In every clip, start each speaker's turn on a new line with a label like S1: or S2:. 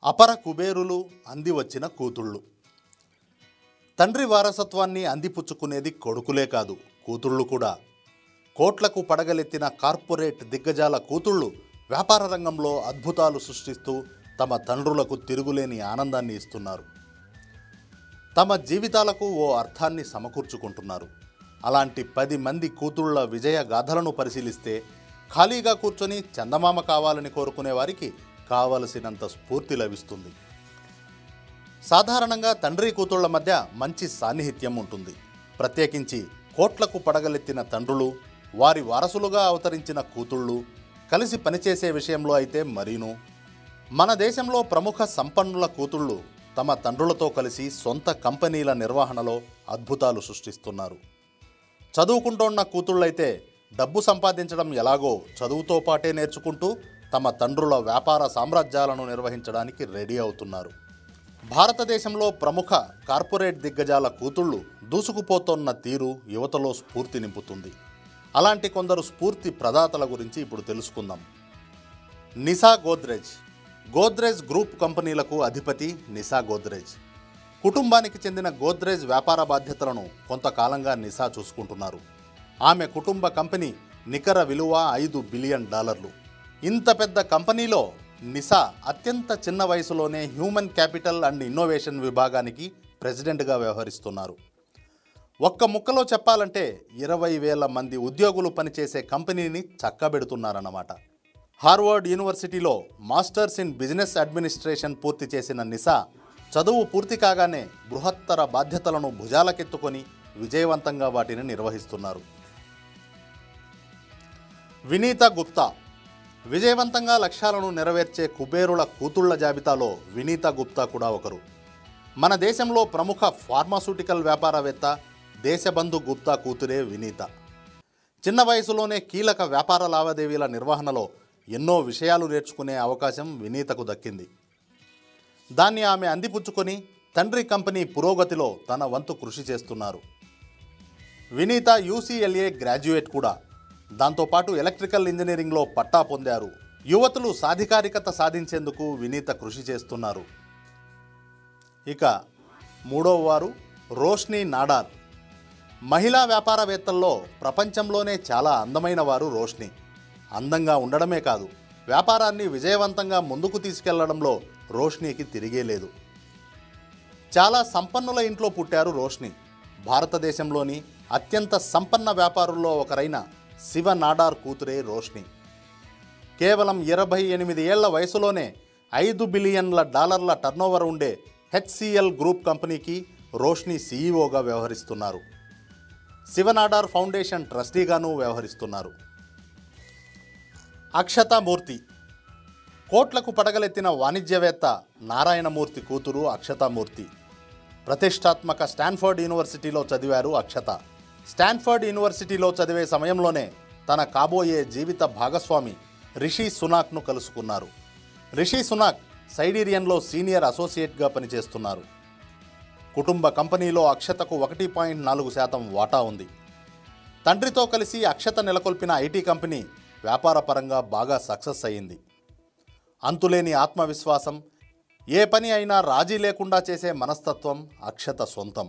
S1: అపర కుబేరులు అంది వచ్చిన కూతుళ్ళు తండ్రి వారసత్వాన్ని అందిపుచ్చుకునేది కొడుకులే కాదు కూతుళ్ళు కూడా కోట్లకు పడగలెత్తిన కార్పొరేట్ దిగ్గజాల కూతుళ్ళు వ్యాపార రంగంలో అద్భుతాలు సృష్టిస్తూ తమ తండ్రులకు తిరుగులేని ఆనందాన్ని ఇస్తున్నారు తమ జీవితాలకు ఓ అర్థాన్ని సమకూర్చుకుంటున్నారు అలాంటి పది మంది కూతుళ్ళ విజయ గాథలను పరిశీలిస్తే ఖాళీగా కూర్చొని చందమామ కావాలని కోరుకునే వారికి కావలసినంత స్ఫూర్తి లభిస్తుంది సాధారణంగా తండ్రి కూతుళ్ల మధ్య మంచి సాన్నిహిత్యం ఉంటుంది ప్రత్యేకించి కోట్లకు పడగలెత్తిన తండ్రులు వారి వారసులుగా అవతరించిన కూతుళ్ళు కలిసి పనిచేసే విషయంలో అయితే మరీను మన దేశంలో ప్రముఖ సంపన్నుల కూతుళ్ళు తమ తండ్రులతో కలిసి సొంత కంపెనీల నిర్వహణలో అద్భుతాలు సృష్టిస్తున్నారు చదువుకుంటోన్న కూతుళ్ళైతే డబ్బు సంపాదించడం ఎలాగో చదువుతో పాటే నేర్చుకుంటూ తమ తండ్రుల వ్యాపార సామ్రాజ్యాలను నిర్వహించడానికి రెడీ అవుతున్నారు భారతదేశంలో ప్రముఖ కార్పొరేట్ దిగ్గజాల కూతుళ్ళు దూసుకుపోతోన్న తీరు యువతలో స్ఫూర్తి నింపుతుంది అలాంటి కొందరు స్ఫూర్తి ప్రదాతల గురించి ఇప్పుడు తెలుసుకుందాం నిసా గోద్రేజ్ గోద్రేజ్ గ్రూప్ కంపెనీలకు అధిపతి నిసా గోద్రేజ్ కుటుంబానికి చెందిన గోద్రేజ్ వ్యాపార బాధ్యతలను కొంతకాలంగా నిసా చూసుకుంటున్నారు ఆమె కుటుంబ కంపెనీ నికర విలువ ఐదు బిలియన్ డాలర్లు ఇంత పెద్ద కంపెనీలో నిసా అత్యంత చిన్న వయసులోనే హ్యూమన్ క్యాపిటల్ అండ్ ఇన్నోవేషన్ విభాగానికి ప్రెసిడెంట్గా వ్యవహరిస్తున్నారు ఒక్క ముక్కలో చెప్పాలంటే ఇరవై వేల మంది ఉద్యోగులు పనిచేసే కంపెనీని చక్కబెడుతున్నారన్నమాట హార్వర్డ్ యూనివర్సిటీలో మాస్టర్స్ ఇన్ బిజినెస్ అడ్మినిస్ట్రేషన్ పూర్తి చేసిన నిసా చదువు పూర్తి కాగానే బృహత్తర బాధ్యతలను భుజాలకెత్తుకొని విజయవంతంగా వాటిని నిర్వహిస్తున్నారు వినీత గుప్తా విజయవంతంగా లక్ష్యాలను నెరవేర్చే కుబేరుల కూతుళ్ల జాబితాలో వినీత గుప్తా కూడా ఒకరు మన దేశంలో ప్రముఖ ఫార్మాస్యూటికల్ వ్యాపారవేత్త దేశబంధు గుప్తా కూతురే వినీత చిన్న వయసులోనే కీలక వ్యాపార లావాదేవీల నిర్వహణలో ఎన్నో విషయాలు నేర్చుకునే అవకాశం వినీతకు దక్కింది దాన్ని ఆమె అందిపుచ్చుకొని తండ్రి కంపెనీ పురోగతిలో తన వంతు కృషి చేస్తున్నారు వినీత యూసీఎల్ఏ గ్రాడ్యుయేట్ కూడా దాంతోపాటు ఎలక్ట్రికల్ ఇంజనీరింగ్లో పట్టా పొందారు యువతులు సాధికారికత సాధించేందుకు వినీత కృషి చేస్తున్నారు ఇక మూడవ వారు రోష్ని నాడార్ మహిళా వ్యాపారవేత్తల్లో ప్రపంచంలోనే చాలా అందమైన వారు రోష్ని అందంగా ఉండడమే కాదు వ్యాపారాన్ని విజయవంతంగా ముందుకు తీసుకెళ్లడంలో రోష్నీకి తిరిగే లేదు చాలా సంపన్నుల ఇంట్లో పుట్టారు రోష్ని భారతదేశంలోని అత్యంత సంపన్న వ్యాపారుల్లో ఒకరైన శివ నాడార్ కూతురే రోష్ని కేవలం ఇరవై ఎనిమిది ఏళ్ల వయసులోనే ఐదు బిలియన్ల డాలర్ల టర్నోవర్ ఉండే హెచ్సిఎల్ గ్రూప్ కంపెనీకి రోష్ని సీఈఓగా వ్యవహరిస్తున్నారు శివనాడార్ ఫౌండేషన్ ట్రస్టీగాను వ్యవహరిస్తున్నారు అక్షతామూర్తి కోట్లకు పడగలెత్తిన వాణిజ్యవేత్త నారాయణమూర్తి కూతురు అక్షతామూర్తి ప్రతిష్టాత్మక స్టాన్ఫర్డ్ యూనివర్సిటీలో చదివారు అక్షత స్టాన్ఫర్డ్ యూనివర్సిటీలో చదివే సమయంలోనే తన కాబోయే జీవిత భాగస్వామి రిషి సునాక్ను కలుసుకున్నారు రిషి సునాక్ సైడీరియన్లో సీనియర్ అసోసియేట్గా పనిచేస్తున్నారు కుటుంబ కంపెనీలో అక్షతకు ఒకటి పాయింట్ నాలుగు శాతం వాటా ఉంది తండ్రితో కలిసి అక్షత నెలకొల్పిన ఐటీ కంపెనీ వ్యాపారపరంగా బాగా సక్సెస్ అయ్యింది అంతులేని ఆత్మవిశ్వాసం ఏ పని అయినా రాజీ లేకుండా చేసే మనస్తత్వం అక్షత సొంతం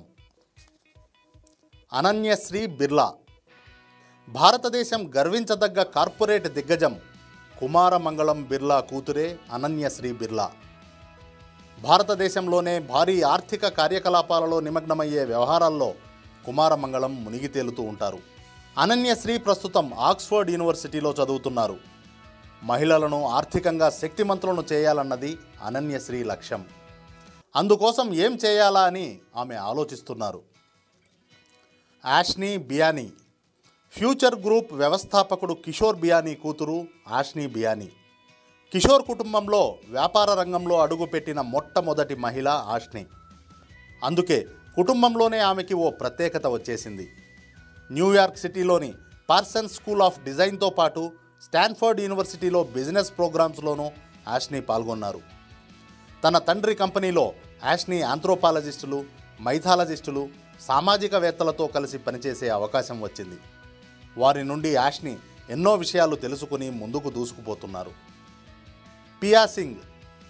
S1: అనన్యశ్రీ బిర్లా భారతదేశం గర్వించదగ్గ కార్పొరేట్ దిగ్గజం కుమారమంగళం బిర్లా కూతురే అనన్యశ్రీ బిర్లా భారతదేశంలోనే భారీ ఆర్థిక కార్యకలాపాలలో నిమగ్నమయ్యే వ్యవహారాల్లో కుమారమంగళం మునిగి తేలుతూ ఉంటారు అనన్యశ్రీ ప్రస్తుతం ఆక్స్ఫర్డ్ యూనివర్సిటీలో చదువుతున్నారు మహిళలను ఆర్థికంగా శక్తిమంతులను చేయాలన్నది అనన్యశ్రీ లక్ష్యం అందుకోసం ఏం చేయాలా అని ఆమె ఆలోచిస్తున్నారు యాష్నీ బియానీ ఫ్యూచర్ గ్రూప్ వ్యవస్థాపకుడు కిషోర్ బియానీ కూతురు ఆష్నీ బియానీ కిషోర్ కుటుంబంలో వ్యాపార రంగంలో అడుగుపెట్టిన మొట్టమొదటి మహిళ ఆష్ని అందుకే కుటుంబంలోనే ఆమెకి ఓ ప్రత్యేకత వచ్చేసింది న్యూయార్క్ సిటీలోని పార్సన్ స్కూల్ ఆఫ్ డిజైన్తో పాటు స్టాన్ఫర్డ్ యూనివర్సిటీలో బిజినెస్ ప్రోగ్రామ్స్లోనూ యాష్ని పాల్గొన్నారు తన తండ్రి కంపెనీలో యాష్ని ఆంథ్రోపాలజిస్టులు మైథాలజిస్టులు సామాజికవేత్తలతో కలిసి పనిచేసే అవకాశం వచ్చింది వారి నుండి యాష్ని ఎన్నో విషయాలు తెలుసుకుని ముందుకు దూసుకుపోతున్నారు పియా సింగ్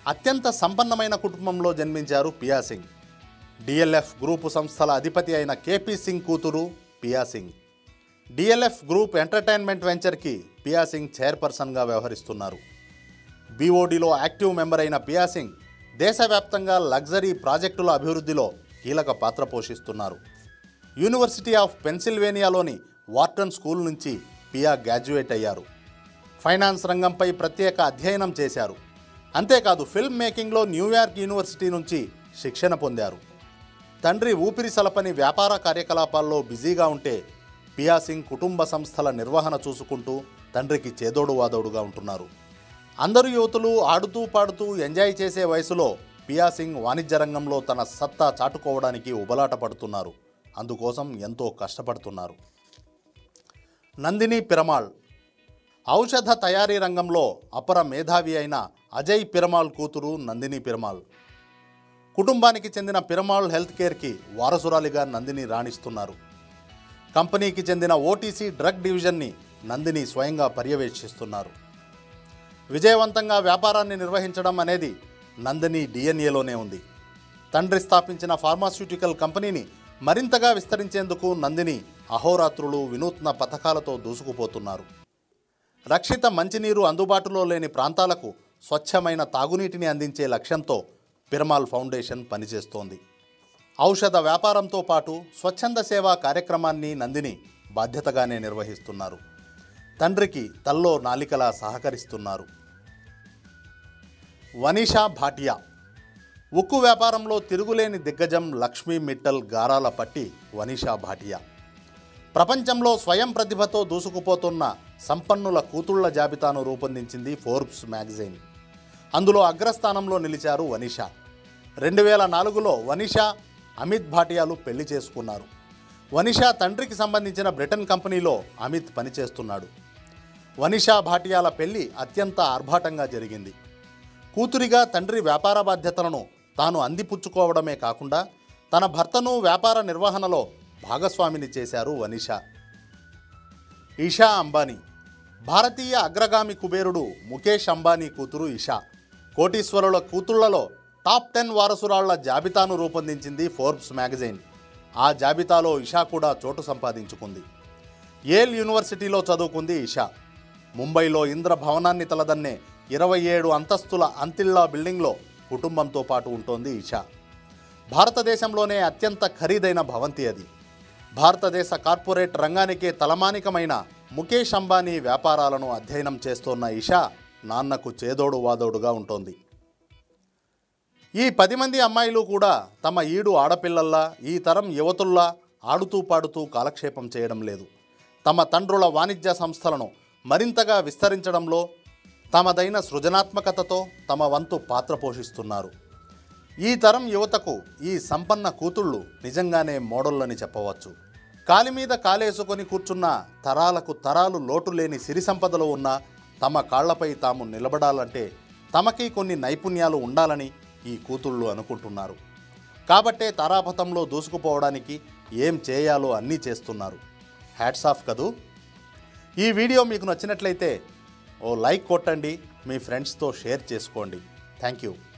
S1: అత్యంత సంపన్నమైన కుటుంబంలో జన్మించారు పియా సింగ్ డిఎల్ఎఫ్ గ్రూపు సంస్థల అధిపతి అయిన కేపీ సింగ్ కూతురు Piya Singh DLF group entertainment వెంచర్కి పియా సింగ్ చైర్పర్సన్గా వ్యవహరిస్తున్నారు బీఓడిలో యాక్టివ్ మెంబర్ అయిన పియా సింగ్ దేశవ్యాప్తంగా లగ్జరీ ప్రాజెక్టుల అభివృద్ధిలో కీలక పాత్ర పోషిస్తున్నారు యూనివర్సిటీ ఆఫ్ పెన్సిల్వేనియాలోని వార్టన్ స్కూల్ నుంచి పియా గ్రాడ్యుయేట్ అయ్యారు ఫైనాన్స్ రంగంపై ప్రత్యేక అధ్యయనం చేశారు అంతేకాదు ఫిల్మ్ మేకింగ్లో న్యూయార్క్ యూనివర్సిటీ నుంచి శిక్షణ పొందారు తండ్రి ఊపిరి సలపని వ్యాపార కార్యకలాపాల్లో బిజీగా ఉంటే పియా సింగ్ కుటుంబ సంస్థల నిర్వహణ చూసుకుంటూ తండ్రికి చేదోడు వాదోడుగా ఉంటున్నారు అందరు యువతులు ఆడుతూ పాడుతూ ఎంజాయ్ చేసే వయసులో పియా సింగ్ వాణిజ్య రంగంలో తన సత్తా చాటుకోవడానికి ఉబలాట పడుతున్నారు అందుకోసం ఎంతో కష్టపడుతున్నారు నందిని పిరమాళ్ ఔషధ తయారీ రంగంలో అపర మేధావి అయిన అజయ్ పిరమాల్ కూతురు నందిని పిరమాల్ కుటుంబానికి చెందిన పిరమాల్ హెల్త్ కేర్కి వారసురాలిగా నందిని రాణిస్తున్నారు కంపెనీకి చెందిన ఓటీసీ డ్రగ్ డివిజన్ని నందిని స్వయంగా పర్యవేక్షిస్తున్నారు విజయవంతంగా వ్యాపారాన్ని నిర్వహించడం అనేది నందిని డిఎన్ఏలోనే ఉంది తండ్రి స్థాపించిన ఫార్మాస్యూటికల్ కంపెనీని మరింతగా విస్తరించేందుకు నందిని అహోరాత్రులు వినూత్న పథకాలతో దూసుకుపోతున్నారు రక్షిత మంచినీరు అందుబాటులో లేని ప్రాంతాలకు స్వచ్ఛమైన తాగునీటిని అందించే లక్ష్యంతో పిరమాల్ ఫౌండేషన్ పనిచేస్తోంది ఔషధ వ్యాపారంతో పాటు స్వచ్ఛంద సేవా కార్యక్రమాన్ని నందిని బాధ్యతగానే నిర్వహిస్తున్నారు తండ్రికి తల్లో నాలికలా సహకరిస్తున్నారు వనీషా భాటియా ఉక్కు వ్యాపారంలో తిరుగులేని దిగ్గజం లక్ష్మీ మిట్టల్ గారాల పట్టి వనీషా భాటియా ప్రపంచంలో స్వయం ప్రతిభతో దూసుకుపోతున్న సంపన్నుల కూతుళ్ల జాబితాను రూపొందించింది ఫోర్బ్స్ మ్యాగజైన్ అందులో అగ్రస్థానంలో నిలిచారు వనిషా రెండు వేల నాలుగులో వనిషా అమిత్ భాటియాలు పెళ్లి చేసుకున్నారు వనిషా తండ్రికి సంబంధించిన బ్రిటన్ కంపెనీలో అమిత్ పనిచేస్తున్నాడు వనిషా భాటియాల పెళ్లి అత్యంత ఆర్భాటంగా జరిగింది కూతురిగా తండ్రి వ్యాపార బాధ్యతలను తాను అందిపుచ్చుకోవడమే కాకుండా తన భర్తను వ్యాపార నిర్వహణలో భాగస్వామిని చేశారు వనిషా ఈషా అంబానీ భారతీయ అగ్రగామి కుబేరుడు ముఖేష్ అంబానీ కూతురు ఇషా కోటీశ్వరుల కూతుళ్లలో టాప్ టెన్ వారసురాళ్ల జాబితాను రూపొందించింది ఫోర్బ్స్ మ్యాగజైన్ ఆ జాబితాలో ఇషా కూడా చోటు సంపాదించుకుంది ఏల్ యూనివర్సిటీలో చదువుకుంది ఇషా ముంబైలో ఇంద్ర భవనాన్ని తలదన్నే ఇరవై ఏడు అంతస్తుల అంతిల్లా బిల్డింగ్లో కుటుంబంతో పాటు ఉంటోంది ఇషా భారతదేశంలోనే అత్యంత ఖరీదైన భవంతి అది భారతదేశ కార్పొరేట్ రంగానికే తలమానికమైన ముఖేష్ అంబానీ వ్యాపారాలను అధ్యయనం చేస్తోన్న ఇషా నాన్నకు చేదోడు వాదోడుగా ఉంటోంది ఈ పది మంది అమ్మాయిలు కూడా తమ ఈడు ఆడపిల్లల్లా ఈ తరం యువతుల్లా ఆడుతూ పాడుతూ కాలక్షేపం చేయడం లేదు తమ తండ్రుల వాణిజ్య సంస్థలను మరింతగా విస్తరించడంలో తమదైన సృజనాత్మకతతో తమ వంతు పాత్ర పోషిస్తున్నారు ఈ తరం యువతకు ఈ సంపన్న కూతుళ్ళు నిజంగానే మోడళ్ళని చెప్పవచ్చు కాలి మీద కాలేసుకొని కూర్చున్న తరాలకు తరాలు లోటు లేని సిరి సంపదలో ఉన్న తమ కాళ్లపై తాము నిలబడాలంటే తమకి కొన్ని నైపుణ్యాలు ఉండాలని ఈ కూతుళ్ళు అనుకుంటున్నారు కాబట్టే తారాపథంలో దూసుకుపోవడానికి ఏం చేయాలో అన్నీ చేస్తున్నారు హ్యాట్స్ ఆఫ్ కదూ ఈ వీడియో మీకు నచ్చినట్లయితే ఓ లైక్ కొట్టండి మీ ఫ్రెండ్స్తో షేర్ చేసుకోండి థ్యాంక్ యూ